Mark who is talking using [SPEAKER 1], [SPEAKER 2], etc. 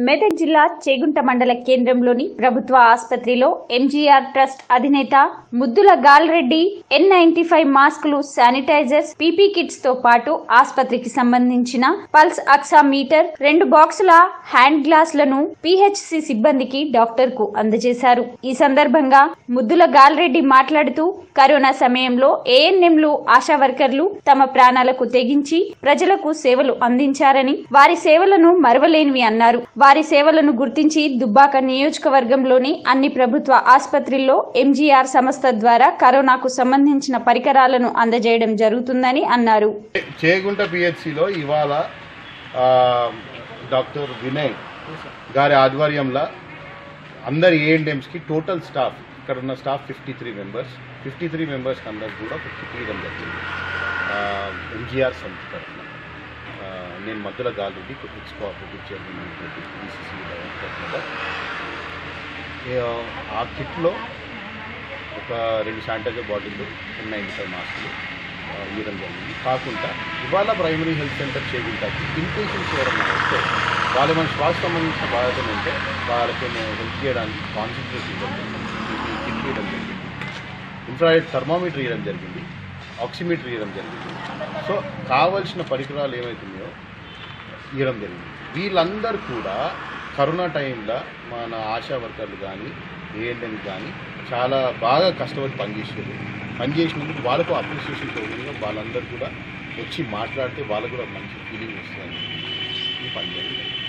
[SPEAKER 1] మెదక్ జిల్లా చేగుంట మండల కేంద్రంలోని ప్రభుత్వ ఆసుపత్రిలో ఎంజీఆర్ ట్రస్ట్ అధినేత ముద్దుల గాల్రెడ్డి ఎన్ నైన్టీ ఫైవ్ మాస్కులు శానిటైజర్స్ పీపీ కిట్స్ తో పాటు ఆసుపత్రికి సంబంధించిన పల్స్ అక్సా మీటర్ రెండు బాక్సుల హ్యాండ్ గ్లాసులను పిహెచ్సి సిబ్బందికి డాక్టర్ కు అందజేశారు ఈ సందర్భంగా ముద్దుల గాల్రెడ్డి మాట్లాడుతూ కరోనా సమయంలో ఏఎన్ఎంలు ఆశా వర్కర్లు తమ ప్రాణాలకు తెగించి ప్రజలకు సేవలు అందించారని వారి సేవలను మరవలేనివి అన్నారు వారి సేవలను గుర్తించి దుబ్బాక నియోజకవర్గంలోని అన్ని ప్రభుత్వ ఆసుపత్రుల్లో ఎంజీఆర్ సంస్థ ద్వారా కరోనాకు సంబంధించిన పరికరాలను అందజేయడం జరుగుతుందని అన్నారు
[SPEAKER 2] చేగుంట పిహెచ్సిలో ఇవాళ ఆ, డాక్టర్ వినయ్ గారి ఆధ్వర్యంలో అందరి ఏఎన్ఎంస్కి టోటల్ స్టాఫ్ ఇక్కడ ఉన్న staff fifty three members fifty three members అందరికి కూడా ఒక కిట్ ఇవ్వడం జరిగింది ఎంజీఆర్ సంస్థ తరఫున ఆ, నేను మధ్యలో గాలిరెడ్డి కుట్రిక్స్ కోఆపరేటివ్ చైర్మన్ బీసీసీ డైరెక్టర్ ఆ కిట్లో ఒక రెండు శానిటైజర్ బాటిల్లు నైంటీ ఫైవ్ మాస్కులు ఆ, ఇవ్వడం జరిగింది కాకుండా ఇవాళ ప్రైమరీ హెల్త్ సెంటర్ చేకుంటాకి ఇన్పేషెంట్స్ ఎవరన్నా వస్తే వాళ్ళు మన శ్వాస సంబంధించిన బాధ్యత ఉంటే వాళ్ళకి మేము హెల్ప్ చేయడానికి కాన్సన్ట్రేషన్ ఇవ్వడం జరిగింది ఈ కిట్ ఇవ్వడం జరిగింది ఇన్ఫ్రారెడ్ థర్మామీటర్ ఇవ్వడం జరిగింది ఆక్సిమీటర్ ఇవ్వడం జరిగింది సో కావలసిన పరికరాలు ఏమవుతున్నాయో ఇవ్వడం జరిగింది వీళ్ళందరూ కూడా కరోనా టైంలో మన ఆశా వర్కర్లు కానీ ఏఎన్ఎం కానీ చాలా బాగా కష్టపడి పనిచేసారు పనిచేసినందుకు వాళ్ళకు అప్రిసియేషన్ తోడుగా వాళ్ళందరూ కూడా వచ్చి మాట్లాడితే వాళ్ళకు కూడా మంచి ఫీలింగ్ వస్తుంది ఈ పని జరిగింది